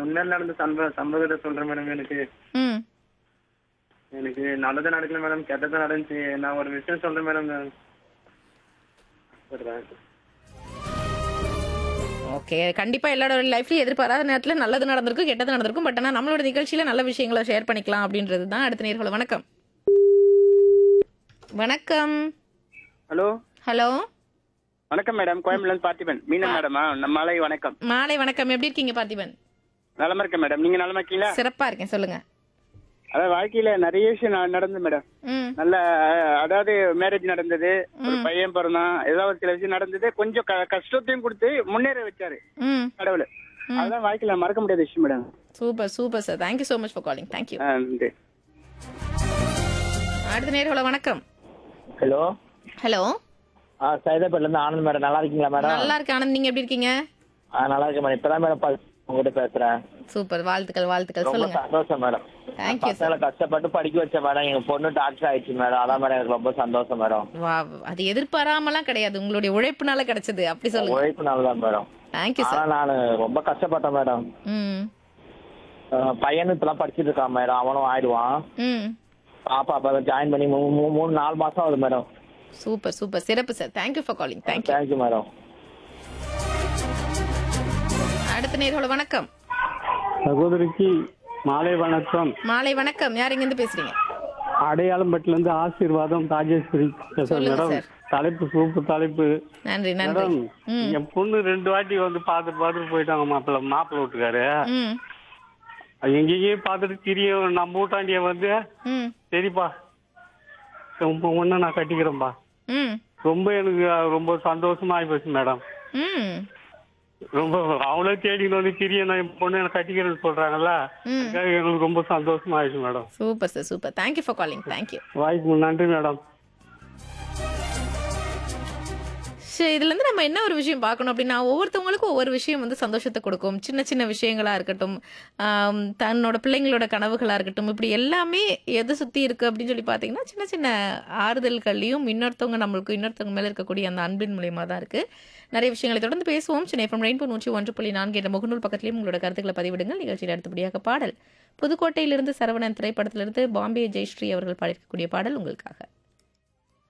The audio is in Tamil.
உண்மையில நடந்த சம்ப சம்பவத்தை சொல்றேன் மேடம் எனக்கு ம் எனக்கு நல்லது நடக்கல மேடம் கெட்டது நடந்துச்சு நான் ஒரு விஷயம் சொல்றேன் மேடம் சொல்றேன் ஓகே கண்டிப்பா எல்லாரோட லைஃப்லயும் எதிர்பாராத நேரத்துல நல்லது நடந்திருக்கும் கெட்டது நடந்திருக்கும் பட் ஆனா நம்மளோட நிகழ்ச்சியில நல்ல விஷயங்களை ஷேர் பண்ணிக்கலாம் அப்படின்றது தான் அடுத்த நேர்களை வணக்கம் வணக்கம் ஹலோ ஹலோ வணக்கம் மேடம் கோயம்புலேருந்து பார்த்திபன் மீனா மேடமா நம்ம மாலை வணக்கம் மாலை வணக்கம் எப்படி இருக்கீங்க பார்த்திபன் நலமா இருக்கேன் மேடம் நீங்க நலமா இருக்கீங்களா சிறப்பா இருக்கேன் சொல்லுங்க அதாவது வாழ்க்கையில நிறைய விஷயம் நா- நடந்தது மேடம் ம் நல்ல அஹ், அதாவது மேரேஜ் நடந்தது ஒரு பையன் பிறந்தான் ஏதாவது சில விஷயம் நடந்தது கொஞ்சம் க- கஷ்டத்தையும் கொடுத்து முன்னேற வச்சாரு ம் கடவுள் அதெல்லாம் வாழ்க்கையில மறக்க முடியாத விஷயம் madam super super sir thank you so much for calling thank you ஆ, நன்றி அடுத்த நேர்களை வணக்கம் ஹலோ ஹலோ ஆ சைதாப்பேட்ல இருந்து ஆனந்த் மேடம் நல்லா இருக்கீங்களா மேடம் நல்லா இருக்கு ஆனந்த் நீங்க எப்படி இருக்கீங்க ஆ நல்லா இருக்கேன் மேடம் இப்பதான் மேடம் ப- உங்ககிட்ட பேசுறேன் சூப்பர் வாழ்த்துக்கள் வாழ்த்துக்கள் ரொம்ப சொல்லுங்க சந்தோஷம் மேடம் தேங்க்யூ சார் பசங்களை கஷ்டப்பட்டு படிக்க வச்சேன் மேடம் எங்க பொண்ணு டாக்டர் ஆயிடுச்சு மேடம் அதான் மேடம் எனக்கு ரொம்ப சந்தோஷம் மேடம் வா அது எதிர்பாராமலாம் கிடையாது உங்களுடைய உழைப்புனால கிடைச்சது அப்படி சொல்லுங்க உழைப்பு நல்லதான் மேடம் தேங்க்யூ ஆனா சார் நான் ரொம்ப கஷ்டப்பட்டேன் மேடம் ம் ஆ, பையனும் இப்பெல்லாம் படிச்சிட்டு இருக்கான் மேடம் அவனும் ஆயிடுவான் ம் பாப்பா அப்ப ஜாயின் பண்ணி மூ- மூ- மூணு நாலு மாசம் ஆகுது மேடம் சூப்பர் சூப்பர் சிறப்பு sir thank you for calling thank you thank you madam அடுத்த நேரோட வணக்கம் சகோதரிக்கு மாலை வணக்கம் மாலை வணக்கம் யார் இருந்து பேசுறீங்க அடையாளம்பட்டில இருந்து ஆசீர்வாதம் ராஜேஸ்வரி பேசுறேன் சொல்லுங்க மேடம் சார். தலைப்பு சூப்பர் தலைப்பு நன்றி நன்றி மேடம் ம் என் பொண்ணு ரெண்டு வாட்டி வந்து பார்த்து பார்த்துட்டு போயிட்டாங்க மாப்பிள்ள மாப்பிள்ள வீட்டுக்காரு ம் எங்கேயும் பார்த்துட்டு திரியும் நம்ம வீட்டாண்டிய வந்து ம் சரிப்பா ரொம்ப ஒண்ணு நான் கட்டிக்கிறேன்பா ம் ரொம்ப எனக்கு ரொம்ப சந்தோஷமா ஆயிப்போச்சு மேடம் ம் ரொம்ப அவளே தேடின்னு வந்து திரிய நான் என் பொண்ணு எனக்கு கட்டிக்கிறேன்னு சொல்றாங்கல்ல ம் அதுக்காக எங்களுக்கு ரொம்ப சந்தோஷமா ஆயிடுச்சு madam super sir super thank you for calling thank you வாய்ப்பு நன்றி மேடம் சரி இதுல இருந்து நம்ம என்ன ஒரு விஷயம் பார்க்கணும் அப்படின்னா ஒவ்வொருத்தவங்களுக்கும் ஒவ்வொரு விஷயம் வந்து சந்தோஷத்தை கொடுக்கும் சின்ன சின்ன விஷயங்களா இருக்கட்டும் ஆம், தன்னோட பிள்ளைங்களோட கனவுகளா இருக்கட்டும் இப்படி எல்லாமே எதை சுத்தி இருக்கு அப்படின்னு சொல்லி பாத்தீங்கன்னா சின்ன சின்ன ஆறுதல்கள்லையும் இன்னொருத்தவங்க நம்மளுக்கு இன்னொருத்தவங்க மேல இருக்கக்கூடிய அந்த அன்பின் மூலியமா தான் இருக்கு நிறைய விஷயங்களை தொடர்ந்து பேசுவோம் சென்னை எஃப்எம் ரெயின்போ நூற்றி ஒன்று புள்ளி நான்கு என்ற முகநூல் பக்கத்திலையும் உங்களோட கருத்துக்களை பதிவிடுங்கள் நிகழ்ச்சியில் அடுத்தபடியாக பாடல் புதுக்கோட்டையிலிருந்து சரவணன் திரைப்படத்திலிருந்து பாம்பே ஜெயஸ்ரீ அவர்கள் பாடியிருக்கக்கூடிய பாடல் உங்களுக்காக